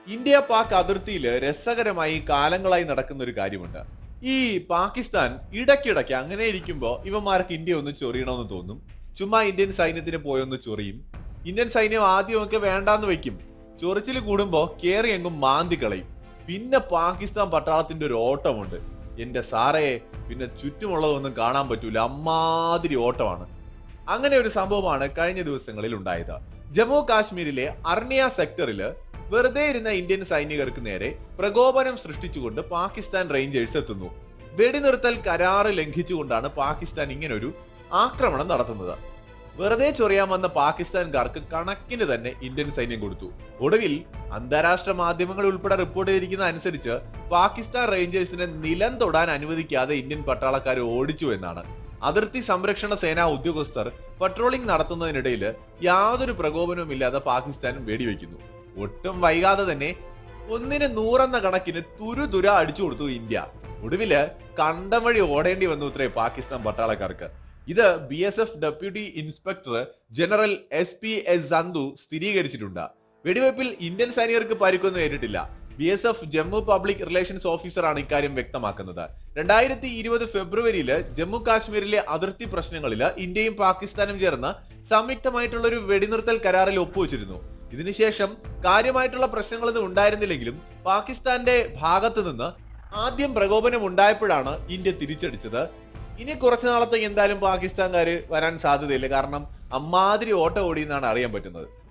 India Pak അതിർത്തിയിൽ രസകരമായി കാലങ്ങളായി നടക്കുന്ന ഒരു കാര്യമുണ്ട് ഈ പാകിസ്ഥാൻ ഇടയ്ക്കിടയ്ക്ക് അങ്ങനെ ഇരിക്കുമ്പോ ഇവന്മാർക്ക് ഇന്ത്യ ഒന്ന് ചൊറിയണമെന്ന് തോന്നും ചുമ്മാ ഇന്ത്യൻ സൈന്യത്തിന് പോയൊന്ന് ചൊറിയും ഇന്ത്യൻ സൈന്യം ആദ്യമൊക്കെ വേണ്ടാന്ന് വെക്കും ചൊറിച്ചിൽ കൂടുമ്പോ കേറി എങ്ങും മാന്തി കളയും പിന്നെ പാകിസ്ഥാൻ പട്ടാളത്തിന്റെ ഒരു ഓട്ടമുണ്ട് എന്റെ സാറേ പിന്നെ ചുറ്റുമുള്ളതൊന്നും കാണാൻ പറ്റൂല അമ്മാതിരി ഓട്ടമാണ് അങ്ങനെ ഒരു സംഭവമാണ് കഴിഞ്ഞ ദിവസങ്ങളിൽ ഉണ്ടായത് ജമ്മു കാശ്മീരിലെ അർണിയ സെക്ടറില് വെറുതെ ഇരുന്ന ഇന്ത്യൻ സൈനികർക്ക് നേരെ പ്രകോപനം സൃഷ്ടിച്ചുകൊണ്ട് പാകിസ്ഥാൻ റേഞ്ചേഴ്സ് എത്തുന്നു വെടിനിർത്തൽ കരാറ് ലംഘിച്ചുകൊണ്ടാണ് പാകിസ്ഥാൻ ഇങ്ങനൊരു ആക്രമണം നടത്തുന്നത് വെറുതെ ചൊറിയാൻ വന്ന പാകിസ്ഥാൻകാർക്ക് കണക്കിന് തന്നെ ഇന്ത്യൻ സൈന്യം കൊടുത്തു ഒടുവിൽ അന്താരാഷ്ട്ര മാധ്യമങ്ങൾ ഉൾപ്പെടെ റിപ്പോർട്ട് ചെയ്തിരിക്കുന്ന അനുസരിച്ച് പാകിസ്ഥാൻ റേഞ്ചേഴ്സിനെ നിലം തൊടാൻ അനുവദിക്കാതെ ഇന്ത്യൻ പട്ടാളക്കാർ ഓടിച്ചു എന്നാണ് അതിർത്തി സംരക്ഷണ സേനാ ഉദ്യോഗസ്ഥർ പട്രോളിംഗ് നടത്തുന്നതിനിടയിൽ യാതൊരു പ്രകോപനവുമില്ലാതെ പാകിസ്ഥാൻ വെടിവെക്കുന്നു ഒട്ടും വൈകാതെ തന്നെ ഒന്നിന് നൂറെന്ന കണക്കിന് തുരുതുര അടിച്ചു കൊടുത്തു ഇന്ത്യ ഒടുവില് കണ്ടം വഴി ഓടേണ്ടി വന്നു ഇത്രേ പാകിസ്ഥാൻ പട്ടാളക്കാർക്ക് ഇത് B S F deputy inspector general S P S Sandhu സ്ഥിരീകരിച്ചിട്ടുണ്ട് വെടിവയ്പിൽ ഇന്ത്യൻ സൈനികർക്ക് പരിക്കൊന്നും നേരിട്ടില്ല B S F Jammu public relations ഓഫീസറാണ് ഇക്കാര്യം വ്യക്തമാക്കുന്നത് രണ്ടായിരത്തി ഇരുപത് ഫെബ്രുവരിയില് ജമ്മു കാശ്മീരിലെ അതിർത്തി പ്രശ്നങ്ങളിൽ ഇന്ത്യയും പാകിസ്ഥാനും ചേർന്ന് സംയുക്തമായിട്ടുള്ള ഒരു വെടിനിർത്തൽ കരാറിൽ ഒപ്പുവെച്ചിരുന്നു ഇതിനുശേഷം കാര്യമായിട്ടുള്ള പ്രശ്നങ്ങളൊന്നും ഉണ്ടായിരുന്നില്ലെങ്കിലും പാകിസ്ഥാന്റെ ഭാഗത്ത് നിന്ന് ആദ്യം പ്രകോപനം ഉണ്ടായപ്പോഴാണ് ഇന്ത്യ തിരിച്ചടിച്ചത് ഇനി കുറച്ചു നാളത്തേക്ക് എന്തായാലും പാകിസ്ഥാൻകാര് വരാൻ സാധ്യതയില്ല കാരണം അമ്മാതിരി ഓട്ടം ഓടി എന്നാണ് അറിയാൻ പറ്റുന്നത്